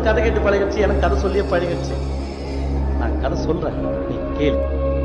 உனக்கு கதை கேட்டு பழகிடுச்சு எனக்கு கதை சொல்லியே பழகிடுச்சு நான் கதை சொல்றேன் நீ கேளு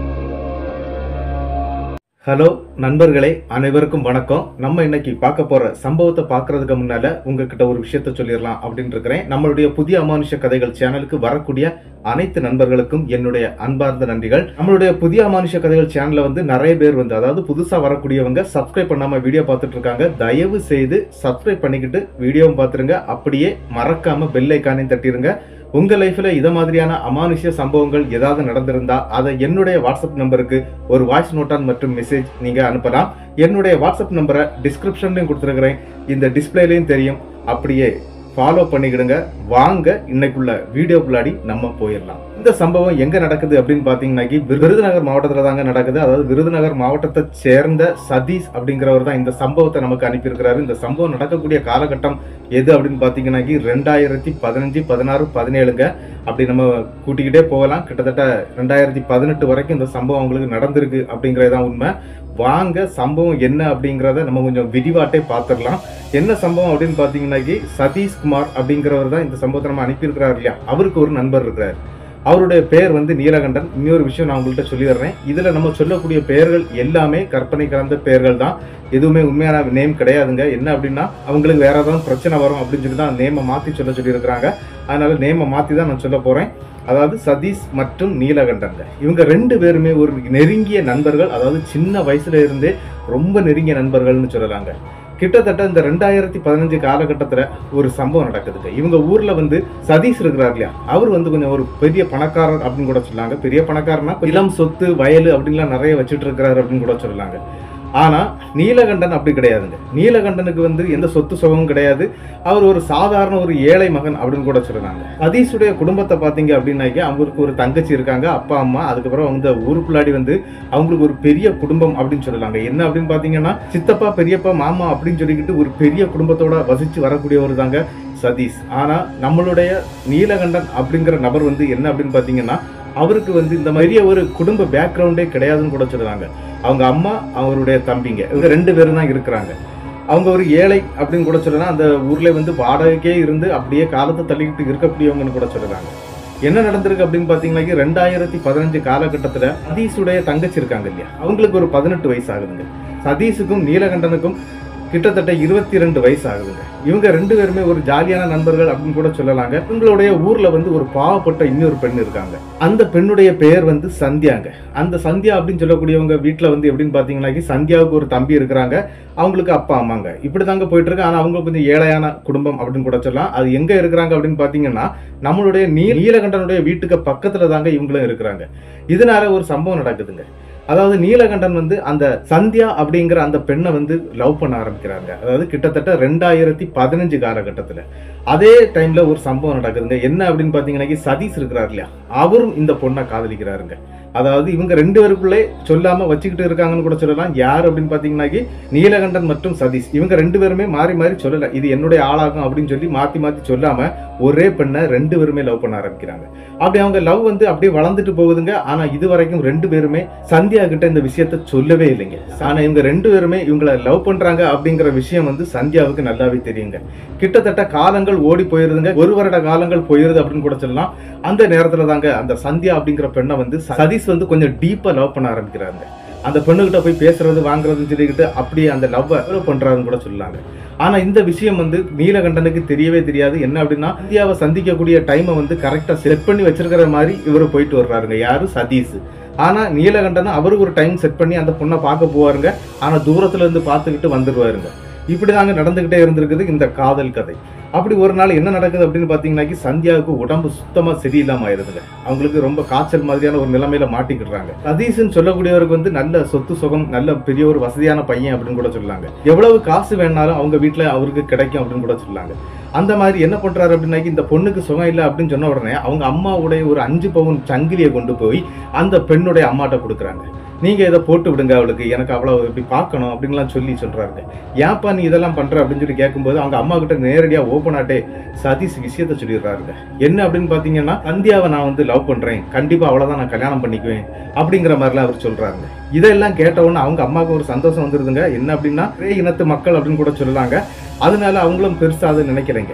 ஹலோ நண்பர்களே அனைவருக்கும் வணக்கம் நம்ம இன்னைக்கு பார்க்க போற சம்பவத்தை பார்க்கறதுக்கு முன்னால உங்ககிட்ட ஒரு விஷயத்த சொல்லிடலாம் அப்படின்னு இருக்கிறேன் நம்மளுடைய புதிய அமானுஷ கதைகள் சேனலுக்கு வரக்கூடிய அனைத்து நண்பர்களுக்கும் என்னுடைய அன்பார்ந்த நன்றிகள் நம்மளுடைய புதிய அமானுஷ கதைகள் சேனல்ல வந்து நிறைய பேர் வந்து அதாவது புதுசா வரக்கூடியவங்க சப்ஸ்கிரைப் பண்ணாம வீடியோ பார்த்துட்டு இருக்காங்க தயவு செய்து சப்ஸ்கிரைப் பண்ணிக்கிட்டு வீடியோவும் பார்த்துருங்க அப்படியே மறக்காம பெல் ஐக்கானையும் தட்டிருங்க உங்க லைஃப்ல இத மாதிரியான அமானுஷ்ய சம்பவங்கள் ஏதாவது நடந்திருந்தா அதை என்னுடைய வாட்ஸ்அப் நம்பருக்கு ஒரு வாய்ஸ் நோட்டான் மற்றும் மெசேஜ் நீங்க அனுப்பலாம் என்னுடைய வாட்ஸ்அப் நம்பரை டிஸ்கிரிப்ஷன்லையும் கொடுத்துருக்கிறேன் இந்த டிஸ்பிளேலையும் தெரியும் அப்படியே ஃபாலோ பண்ணிக்கிடுங்க வாங்க இன்னைக்குள்ள வீடியோக்குள்ளாடி நம்ம போயிடலாம் இந்த சம்பவம் எங்க நடக்குது அப்படின்னு பாத்தீங்கன்னாக்கி விருதுநகர் மாவட்டத்துல தாங்க நடக்குது அதாவது விருதுநகர் மாவட்டத்தை சேர்ந்த சதீஷ் அப்படிங்கிறவர் தான் இந்த சம்பவத்தை நமக்கு அனுப்பியிருக்கிறாரு இந்த சம்பவம் நடக்கக்கூடிய காலகட்டம் எது அப்படின்னு பாத்தீங்கன்னாக்கி ரெண்டாயிரத்தி பதினஞ்சு பதினாறு பதினேழுங்க அப்படி நம்ம கூட்டிக்கிட்டே போகலாம் கிட்டத்தட்ட ரெண்டாயிரத்தி பதினெட்டு வரைக்கும் இந்த சம்பவம் அவங்களுக்கு நடந்திருக்கு அப்படிங்கிறது தான் உண்மை வாங்க சம்பவம் என்ன அப்படிங்கிறத நம்ம கொஞ்சம் விரிவாட்டே பார்த்துடலாம் என்ன சம்பவம் அப்படின்னு பார்த்தீங்கன்னாக்கி சதீஷ்குமார் அப்படிங்கிறவர் தான் இந்த சம்பவத்தை நம்ம அனுப்பியிருக்கிறார் இல்லையா அவருக்கு ஒரு நண்பர் இருக்கிறார் அவருடைய பெயர் வந்து நீலகண்டன் இன்னொரு விஷயம் நான் உங்கள்கிட்ட சொல்லிடுறேன் இதில் நம்ம சொல்லக்கூடிய பெயர்கள் எல்லாமே கற்பனை கலந்த பெயர்கள் தான் எதுவுமே உண்மையான நேம் கிடையாதுங்க என்ன அப்படின்னா அவங்களுக்கு வேற ஏதாவது பிரச்சனை வரும் அப்படின்னு சொல்லி தான் நேமை மாற்றி சொல்ல சொல்லியிருக்கிறாங்க அதனால நேமை மாற்றி தான் நான் சொல்ல போகிறேன் அதாவது சதீஷ் மற்றும் நீலகண்டங்க இவங்க ரெண்டு பேருமே ஒரு நெருங்கிய நண்பர்கள் அதாவது சின்ன வயசுல இருந்தே ரொம்ப நெருங்கிய நண்பர்கள்னு சொல்லலாங்க கிட்டத்தட்ட இந்த ரெண்டாயிரத்தி பதினஞ்சு காலகட்டத்துல ஒரு சம்பவம் நடக்குதுங்க இவங்க ஊர்ல வந்து சதீஷ் இருக்கிறார் இல்லையா அவர் வந்து கொஞ்சம் ஒரு பெரிய பணக்காரர் அப்படின்னு கூட சொல்லாங்க பெரிய பணக்காரனா இளம் சொத்து வயல் அப்படின்லாம் நிறைய வச்சுட்டு இருக்கிறாரு அப்படின்னு கூட சொல்லலாங்க ஆனா நீலகண்டன் அப்படி கிடையாதுங்க நீலகண்டனுக்கு வந்து எந்த சொத்து சுகமும் கிடையாது அவர் ஒரு சாதாரண ஒரு ஏழை மகன் அப்படின்னு கூட சொல்றாங்க சதீஷுடைய குடும்பத்தை பார்த்தீங்க அப்படின்னாக்கி அவங்களுக்கு ஒரு தங்கச்சி இருக்காங்க அப்பா அம்மா அதுக்கப்புறம் அந்த ஊருக்குள்ளாடி வந்து அவங்களுக்கு ஒரு பெரிய குடும்பம் அப்படின்னு சொல்லலாங்க என்ன அப்படின்னு பார்த்தீங்கன்னா சித்தப்பா பெரியப்பா மாமா அப்படின்னு சொல்லிக்கிட்டு ஒரு பெரிய குடும்பத்தோட வசிச்சு வரக்கூடியவர் தாங்க சதீஷ் ஆனா நம்மளுடைய நீலகண்டன் அப்படிங்கிற நபர் வந்து என்ன அப்படின்னு பார்த்தீங்கன்னா அவருக்கு வந்து இந்த மாதிரியே ஒரு குடும்ப பேக்ரவுண்டே கிடையாதுன்னு கூட சொல்றாங்க அவங்க அம்மா அவருடைய தம்பிங்க இவங்க ரெண்டு பேரும் தான் இருக்கிறாங்க அவங்க ஒரு ஏழை அப்படின்னு கூட சொல்லலாம் அந்த ஊர்ல வந்து வாடகைக்கே இருந்து அப்படியே காலத்தை தள்ளிக்கிட்டு இருக்கக்கூடியவங்கன்னு கூட சொல்றாங்க என்ன நடந்திருக்கு அப்படின்னு பாத்தீங்கன்னா ரெண்டாயிரத்தி பதினஞ்சு காலகட்டத்துல சதீஷுடைய தங்கச்சி இருக்காங்க இல்லையா அவங்களுக்கு ஒரு பதினெட்டு வயசு ஆகுதுங்க சதீஷுக்கும் நீலகண்டனுக்கும் கிட்டத்தட்ட இருபத்தி ரெண்டு வயசு ஆகுதுங்க இவங்க ரெண்டு பேருமே ஒரு ஜாலியான நண்பர்கள் அப்படின்னு கூட சொல்லலாங்க இவங்களுடைய ஊர்ல வந்து ஒரு பாவப்பட்ட இன்னொரு பெண் இருக்காங்க அந்த பெண்ணுடைய பெயர் வந்து சந்தியாங்க அந்த சந்தியா அப்படின்னு சொல்லக்கூடியவங்க வீட்டுல வந்து எப்படின்னு பாத்தீங்கன்னாக்கி சந்தியாவுக்கு ஒரு தம்பி இருக்கிறாங்க அவங்களுக்கு அப்பா அம்மாங்க இப்படி தாங்க போயிட்டு இருக்கு ஆனா அவங்க கொஞ்சம் ஏழையான குடும்பம் அப்படின்னு கூட சொல்லலாம் அது எங்க இருக்கிறாங்க அப்படின்னு பாத்தீங்கன்னா நம்மளுடைய நீ நீலகண்டனுடைய வீட்டுக்கு பக்கத்துல தாங்க இவங்களும் இருக்கிறாங்க இதனால ஒரு சம்பவம் நடக்குதுங்க அதாவது நீலகண்டன் வந்து அந்த சந்தியா அப்படிங்கிற அந்த பெண்ணை வந்து லவ் பண்ண ஆரம்பிக்கிறாங்க அதாவது கிட்டத்தட்ட ரெண்டாயிரத்தி பதினஞ்சு காலகட்டத்தில் அதே டைம்ல ஒரு சம்பவம் நடக்குதுங்க என்ன அப்படின்னு பார்த்தீங்கன்னா சதீஷ் இருக்கிறார் இல்லையா அவரும் இந்த பொண்ணை காதலிக்கிறாருங்க அதாவது இவங்க ரெண்டு பேருக்குள்ளே சொல்லாம வச்சுக்கிட்டு இருக்காங்கன்னு கூட சொல்லலாம் யார் அப்படின்னு பார்த்தீங்கன்னாக்கி நீலகண்டன் மற்றும் சதீஷ் இவங்க ரெண்டு பேருமே மாறி மாறி சொல்லல இது என்னுடைய ஆளாகும் அப்படின்னு சொல்லி மாத்தி மாத்தி சொல்லாம ஒரே பெண்ணை ரெண்டு பேருமே லவ் பண்ண ஆரம்பிக்கிறாங்க அப்படி அவங்க லவ் வந்து அப்படியே வளர்ந்துட்டு போகுதுங்க ஆனா இது வரைக்கும் ரெண்டு பேருமே சந்தியா கிட்ட இந்த விஷயத்த சொல்லவே இல்லைங்க ஆனா இவங்க ரெண்டு பேருமே இவங்கள லவ் பண்றாங்க அப்படிங்கிற விஷயம் வந்து சந்தியாவுக்கு நல்லாவே தெரியுங்க கிட்டத்தட்ட காலங்கள் ஓடி போயிருதுங்க ஒரு வருட காலங்கள் போயிருது அப்படின்னு கூட சொல்லலாம் அந்த நேரத்துல தாங்க அந்த சந்தியா அப்படிங்கிற பெண்ணை வந்து சதீஷ் வந்து கொஞ்சம் டீப்பா லவ் பண்ண ஆரம்பிக்கிறாங்க அந்த பெண்ணுகிட்ட போய் பேசுறது வாங்குறதுன்னு சொல்லிக்கிட்டு அப்படியே அந்த லவ்வை பண்றாருன்னு கூட சொல்லலாங்க ஆனா இந்த விஷயம் வந்து நீலகண்டனுக்கு தெரியவே தெரியாது என்ன அப்படின்னா இந்தியாவை சந்திக்கக்கூடிய டைமை வந்து கரெக்டா செட் பண்ணி வச்சிருக்கிற மாதிரி இவர் போயிட்டு வர்றாருங்க யாரு சதீஷ் ஆனா நீலகண்டன் அவருக்கு ஒரு டைம் செட் பண்ணி அந்த பொண்ணை பார்க்க போவாருங்க ஆனா தூரத்துல இருந்து பார்த்துக்கிட்டு வந்துருவாருங்க இப்படிதாங்க நடந்துகிட்டே இருந்திருக்குது இந்த காதல் கதை அப்படி ஒரு நாள் என்ன நடக்குது அப்படின்னு பார்த்தீங்கன்னாக்கி சந்தியாவுக்கு உடம்பு சுத்தமா சரியில்லாம ஆயிருதுங்க அவங்களுக்கு ரொம்ப காய்ச்சல் மாதிரியான ஒரு நிலைமையில மாட்டிக்கிடுறாங்க சதீஷ்னு சொல்லக்கூடியவருக்கு வந்து நல்ல சொத்து சுகம் நல்ல பெரிய ஒரு வசதியான பையன் அப்படின்னு கூட சொல்லாங்க எவ்வளவு காசு வேணாலும் அவங்க வீட்டுல அவருக்கு கிடைக்கும் அப்படின்னு கூட சொல்லாங்க அந்த மாதிரி என்ன பண்றாரு அப்படின்னாக்கி இந்த பொண்ணுக்கு சுகம் இல்லை அப்படின்னு சொன்ன உடனே அவங்க அம்மாவுடைய ஒரு அஞ்சு பவுன் சங்கிலியை கொண்டு போய் அந்த பெண்ணுடைய அம்மாட்ட கொடுக்குறாங்க நீங்க இதை போட்டு விடுங்க அவளுக்கு எனக்கு அவ்வளவு இப்படி பார்க்கணும் அப்படின்லாம் சொல்லி சொல்றாங்க ஏன்ப்பா நீ இதெல்லாம் பண்ற அப்படின்னு சொல்லி கேட்கும்போது அவங்க அம்மா கிட்ட நேரடியா ஓப்பனாட்டே சதீஷ் விஷயத்த சொல்லிடுறாருங்க என்ன அப்படின்னு பாத்தீங்கன்னா சந்தியாவை நான் வந்து லவ் பண்றேன் கண்டிப்பா அவ்வளவுதான் நான் கல்யாணம் பண்ணிக்குவேன் அப்படிங்கிற மாதிரிலாம் அவர் சொல்றாங்க இதெல்லாம் கேட்ட உடனே அவங்க அம்மாவுக்கு ஒரு சந்தோஷம் வந்துருதுங்க என்ன அப்படின்னா ஒரே இனத்து மக்கள் அப்படின்னு கூட சொல்லலாங்க அதனால அவங்களும் பெருசா அதை நினைக்கிறேங்க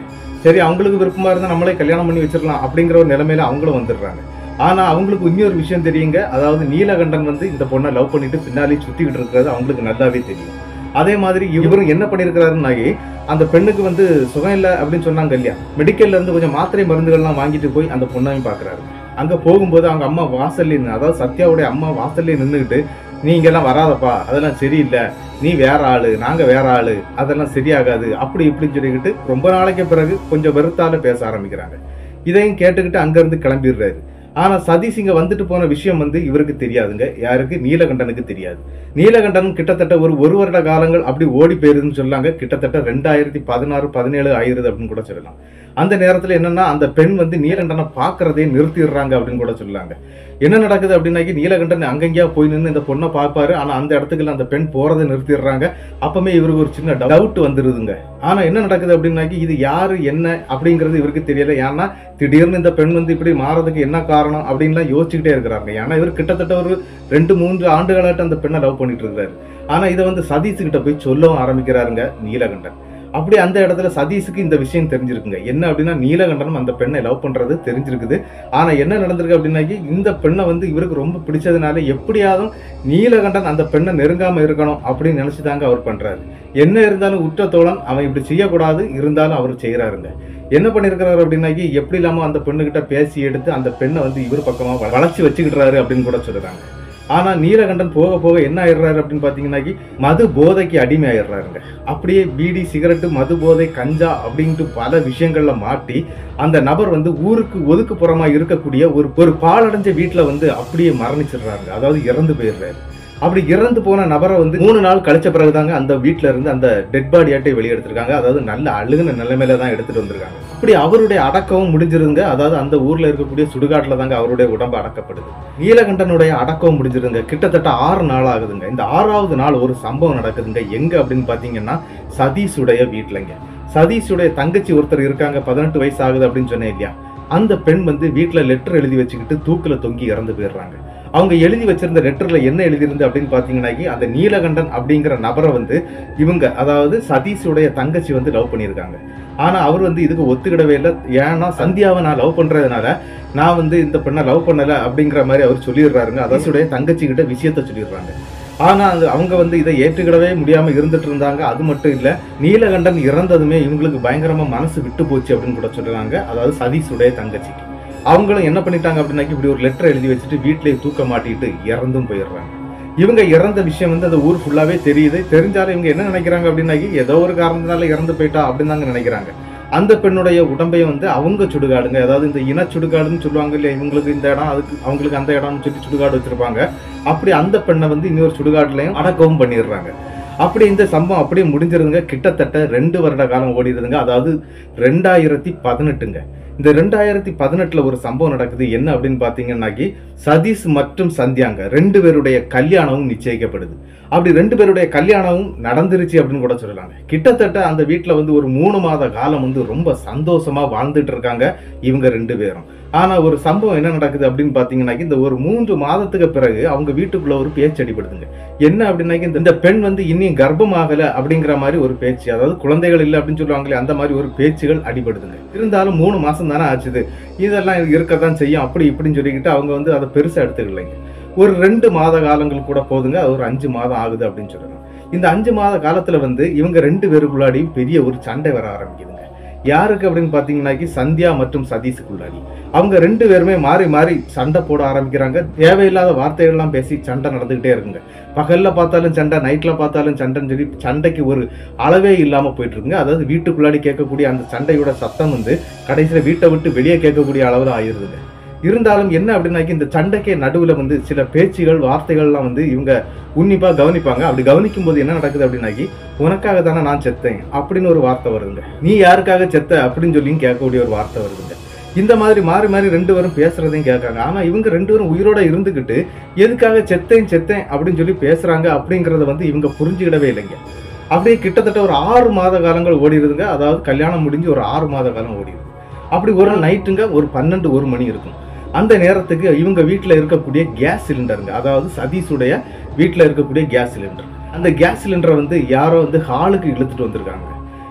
சரி அவங்களுக்கு விருப்பமா இருந்தா நம்மளே கல்யாணம் பண்ணி வச்சிடலாம் அப்படிங்கிற ஒரு நிலைமையில அவங்களும் வந்துடுறாங்க ஆனா அவங்களுக்கு இன்னொரு விஷயம் தெரியுங்க அதாவது நீலகண்டன் வந்து இந்த பொண்ணை லவ் பண்ணிட்டு பின்னாலே சுத்திக்கிட்டு இருக்கிறது அவங்களுக்கு நல்லாவே தெரியும் அதே மாதிரி இவரும் என்ன பண்ணியிருக்கிறாருன்னாகி அந்த பெண்ணுக்கு வந்து சுகம் இல்லை அப்படின்னு சொன்னாங்க இல்லையா மெடிக்கல்ல இருந்து கொஞ்சம் மாத்திரை மருந்துகள்லாம் வாங்கிட்டு போய் அந்த பொண்ணையும் பார்க்கறாரு அங்க போகும்போது அவங்க அம்மா வாசல்ல நின்னு அதாவது சத்யாவுடைய அம்மா வாசல்ல நின்றுக்கிட்டு நீ இங்கெல்லாம் வராதப்பா அதெல்லாம் சரியில்லை நீ வேற ஆளு நாங்க வேற ஆளு அதெல்லாம் சரியாகாது அப்படி இப்படின்னு சொல்லிக்கிட்டு ரொம்ப நாளைக்கு பிறகு கொஞ்சம் வெறுத்தால பேச ஆரம்பிக்கிறாங்க இதையும் கேட்டுக்கிட்டு அங்கிருந்து கிளம்பிடுறாரு ஆனா சதீஷ் இங்க வந்துட்டு போன விஷயம் வந்து இவருக்கு தெரியாதுங்க யாருக்கு நீலகண்டனுக்கு தெரியாது நீலகண்டன் கிட்டத்தட்ட ஒரு ஒரு வருட காலங்கள் அப்படி ஓடி போயிருதுன்னு சொல்லாங்க கிட்டத்தட்ட ரெண்டாயிரத்தி பதினாறு பதினேழு ஆயிருது அப்படின்னு கூட சொல்லலாம் அந்த நேரத்துல என்னன்னா அந்த பெண் வந்து நீலகண்டனை பாக்குறதே நிறுத்திடுறாங்க அப்படின்னு கூட சொல்லாங்க என்ன நடக்குது அப்படின்னாக்கி நீலகண்டன் அங்கங்கேயா போய் நின்று இந்த பொண்ணை பார்ப்பாரு ஆனா அந்த இடத்துக்கு அந்த பெண் போறதை நிறுத்திடுறாங்க அப்பமே இவருக்கு ஒரு சின்ன டவுட் வந்துருதுங்க ஆனா என்ன நடக்குது அப்படின்னாக்கி இது யாரு என்ன அப்படிங்கிறது இவருக்கு தெரியல ஏன்னா திடீர்னு இந்த பெண் வந்து இப்படி மாறதுக்கு என்ன காரணம் அப்படின்லாம் யோசிச்சுக்கிட்டே இருக்கிறாங்க ஏன்னா இவர் கிட்டத்தட்ட ஒரு ரெண்டு மூன்று ஆண்டுகளாட்டு அந்த பெண்ணை லவ் பண்ணிட்டு இருக்காரு ஆனா இதை வந்து சதீஷ் கிட்ட போய் சொல்லவும் ஆரம்பிக்கிறாருங்க நீலகண்டன் அப்படி அந்த இடத்துல சதீஷுக்கு இந்த விஷயம் தெரிஞ்சிருக்குங்க என்ன அப்படின்னா நீலகண்டனும் அந்த பெண்ணை லவ் பண்றது தெரிஞ்சிருக்குது ஆனா என்ன நடந்திருக்கு அப்படின்னாக்கி இந்த பெண்ணை வந்து இவருக்கு ரொம்ப பிடிச்சதுனால எப்படியாவது நீலகண்டன் அந்த பெண்ணை நெருங்காம இருக்கணும் அப்படின்னு நினைச்சுதாங்க அவர் பண்றாரு என்ன இருந்தாலும் உற்ற தோழன் அவன் இப்படி செய்யக்கூடாது இருந்தாலும் அவர் செய்யறாருங்க என்ன பண்ணிருக்கிறாரு அப்படின்னாக்கி எப்படி இல்லாம அந்த பெண்ணுகிட்ட பேசி எடுத்து அந்த பெண்ணை வந்து இவர் பக்கமா வ- வளைச்சு வச்சுக்கிட்டுறாரு அப்படின்னு கூட சொல்றாங்க ஆனா நீலகண்டன் போக போக என்ன ஆயிடுறாரு அப்படின்னு பாத்தீங்கன்னாக்கி மது போதைக்கு அடிமை ஆயிடுறாருங்க அப்படியே பீடி சிகரெட்டு மது போதை கஞ்சா அப்படின்ட்டு பல விஷயங்கள்ல மாட்டி அந்த நபர் வந்து ஊருக்கு ஒதுக்குப்புறமா இருக்கக்கூடிய ஒரு ஒரு பாழடைஞ்ச வீட்டுல வந்து அப்படியே மரணிச்சிடுறாருங்க அதாவது இறந்து போயிடுறாரு அப்படி இறந்து போன நபரை வந்து மூணு நாள் கழிச்ச பிறகுதாங்க அந்த வீட்ல இருந்து அந்த டெட் பாடி ஆட்டை வெளியே எடுத்திருக்காங்க அதாவது நல்ல அழுகுன நிலைமையில தான் எடுத்துட்டு வந்திருக்காங்க அப்படி அவருடைய அடக்கமும் முடிஞ்சிருங்க அதாவது அந்த ஊர்ல இருக்கக்கூடிய சுடுகாட்டுல தாங்க அவருடைய உடம்பு அடக்கப்படுது நீலகண்டனுடைய அடக்கம் முடிஞ்சிருங்க கிட்டத்தட்ட ஆறு நாள் ஆகுதுங்க இந்த ஆறாவது நாள் ஒரு சம்பவம் நடக்குதுங்க எங்க அப்படின்னு பாத்தீங்கன்னா சதீஷுடைய வீட்டுலங்க சதீஷுடைய தங்கச்சி ஒருத்தர் இருக்காங்க பதினெட்டு வயசு ஆகுது அப்படின்னு சொன்னேன் இல்லையா அந்த பெண் வந்து வீட்டுல லெட்டர் எழுதி வச்சுக்கிட்டு தூக்குல தொங்கி இறந்து போயிடுறாங்க அவங்க எழுதி வச்சிருந்த லெட்டர்ல என்ன எழுதியிருந்து அப்படின்னு பாத்தீங்கன்னாக்கி அந்த நீலகண்டன் அப்படிங்கிற நபரை வந்து இவங்க அதாவது சதீஷுடைய தங்கச்சி வந்து லவ் பண்ணியிருக்காங்க ஆனா அவர் வந்து இதுக்கு ஒத்துக்கிடவே இல்லை ஏன்னா சந்தியாவை நான் லவ் பண்றதுனால நான் வந்து இந்த பெண்ணை லவ் பண்ணல அப்படிங்கிற மாதிரி அவர் சொல்லிடுறாருங்க அதீஷுடைய தங்கச்சி கிட்ட விஷயத்த சொல்லிடுறாங்க ஆனா அது அவங்க வந்து இதை ஏற்றுக்கிடவே முடியாம இருந்துட்டு இருந்தாங்க அது மட்டும் இல்ல நீலகண்டன் இறந்ததுமே இவங்களுக்கு பயங்கரமா மனசு விட்டு போச்சு அப்படின்னு கூட சொல்றாங்க அதாவது சதீஷுடைய தங்கச்சிக்கு அவங்களும் என்ன பண்ணிட்டாங்க அப்படின்னாக்கி இப்படி ஒரு லெட்டர் எழுதி வச்சுட்டு வீட்டிலேயே தூக்க மாட்டிட்டு இறந்தும் போயிடுறாங்க இவங்க இறந்த விஷயம் வந்து அந்த ஊர் ஃபுல்லாவே தெரியுது தெரிஞ்சாலும் இவங்க என்ன நினைக்கிறாங்க அப்படின்னாக்கி ஏதோ ஒரு காரணத்தினால இறந்து போயிட்டா அப்படின்னு தாங்க நினைக்கிறாங்க அந்த பெண்ணுடைய உடம்பையும் வந்து அவங்க சுடுகாடுங்க அதாவது இந்த இன சுடுகாடுன்னு சொல்லுவாங்க இல்லையா இவங்களுக்கு இந்த இடம் அதுக்கு அவங்களுக்கு அந்த இடம்னு சொல்லி சுடுகாடு வச்சிருப்பாங்க அப்படி அந்த பெண்ணை வந்து இன்னொரு சுடுகாட்டுலையும் அடக்கவும் பண்ணிடுறாங்க அப்படி இந்த சம்பவம் அப்படியே முடிஞ்சிருதுங்க கிட்டத்தட்ட ரெண்டு வருட காலம் ஓடிடுதுங்க அதாவது ரெண்டாயிரத்தி பதினெட்டுங்க இந்த ரெண்டாயிரத்தி பதினெட்டுல ஒரு சம்பவம் நடக்குது என்ன அப்படின்னு பாத்தீங்கன்னாக்கி சதீஷ் மற்றும் சந்தியாங்க ரெண்டு பேருடைய கல்யாணமும் நிச்சயிக்கப்படுது அப்படி ரெண்டு பேருடைய கல்யாணமும் நடந்துருச்சு அப்படின்னு கூட சொல்லலாங்க கிட்டத்தட்ட அந்த வீட்டுல வந்து ஒரு மூணு மாத காலம் வந்து ரொம்ப சந்தோஷமா வாழ்ந்துட்டு இருக்காங்க இவங்க ரெண்டு பேரும் ஆனா ஒரு சம்பவம் என்ன நடக்குது அப்படின்னு பாத்தீங்கன்னாக்கி இந்த ஒரு மூன்று மாதத்துக்கு பிறகு அவங்க வீட்டுக்குள்ள ஒரு பேச்சு அடிபடுதுங்க என்ன அப்படின்னாக்கி இந்த- இந்த பெண் வந்து இன்னும் கர்ப்பமாகல அப்படிங்கிற மாதிரி ஒரு பேச்சு அதாவது குழந்தைகள் இல்லை அப்படின்னு சொல்லுவாங்களே அந்த மாதிரி ஒரு பேச்சுகள் அடிபடுதுங்க இருந்தாலும் மூணு மாசம் தானே ஆச்சுது இதெல்லாம் இருக்கத்தான் செய்யும் அப்படி இப்படின்னு சொல்லிக்கிட்டு அவங்க வந்து அதை பெருசா எடுத்துக்கலைங்க ஒரு ரெண்டு மாத காலங்கள் கூட போதுங்க அது ஒரு அஞ்சு மாதம் ஆகுது அப்படின்னு சொல்றாங்க இந்த அஞ்சு மாத காலத்துல வந்து இவங்க ரெண்டு பேருக்குள்ளாடியும் பெரிய ஒரு சண்டை வர ஆரம்பிக்குதுங்க யாருக்கு அப்படின்னு பாத்தீங்கன்னாக்கி சந்தியா மற்றும் சதீஷுக்குள்ளாடி அவங்க ரெண்டு பேருமே மாறி மாறி சண்டை போட ஆரம்பிக்கிறாங்க தேவையில்லாத வார்த்தைகள்லாம் பேசி சண்டை நடந்துகிட்டே இருக்குங்க பகல்ல பார்த்தாலும் சண்டை நைட்ல பார்த்தாலும் சண்டைன்னு சொல்லி சண்டைக்கு ஒரு அளவே இல்லாம போயிட்டு இருக்குங்க அதாவது வீட்டுக்குள்ளாடி கேட்கக்கூடிய அந்த சண்டையோட சத்தம் வந்து கடைசியில வீட்டை விட்டு வெளியே கேட்கக்கூடிய அளவுல ஆயிருதுங்க இருந்தாலும் என்ன அப்படின்னாக்கி இந்த சண்டைக்கே நடுவுல வந்து சில பேச்சுகள் வார்த்தைகள்லாம் வந்து இவங்க உன்னிப்பா கவனிப்பாங்க அப்படி கவனிக்கும் போது என்ன நடக்குது அப்படின்னாக்கி உனக்காக தானே நான் செத்தேன் அப்படின்னு ஒரு வார்த்தை வருதுங்க நீ யாருக்காக செத்த அப்படின்னு சொல்லியும் கேட்கக்கூடிய ஒரு வார்த்தை வருதுங்க இந்த மாதிரி மாறி மாறி ரெண்டு பேரும் பேசுறதையும் கேட்காங்க ஆனா இவங்க ரெண்டு பேரும் உயிரோட இருந்துகிட்டு எதுக்காக செத்தேன் செத்தேன் அப்படின்னு சொல்லி பேசுறாங்க அப்படிங்கறத வந்து இவங்க புரிஞ்சுக்கிடவே இல்லைங்க அப்படியே கிட்டத்தட்ட ஒரு ஆறு மாத காலங்கள் ஓடிடுதுங்க அதாவது கல்யாணம் முடிஞ்சு ஒரு ஆறு மாத காலம் ஓடிடுது அப்படி ஒரு நைட்டுங்க ஒரு பன்னெண்டு ஒரு மணி இருக்கும் அந்த நேரத்துக்கு இவங்க வீட்டில் இருக்கக்கூடிய கேஸ் சிலிண்டருங்க அதாவது சதீஷுடைய வீட்டில் இருக்கக்கூடிய கேஸ் சிலிண்டர் அந்த கேஸ் சிலிண்டரை வந்து யாரோ வந்து ஹாலுக்கு இழுத்துட்டு வந்திருக்காங்க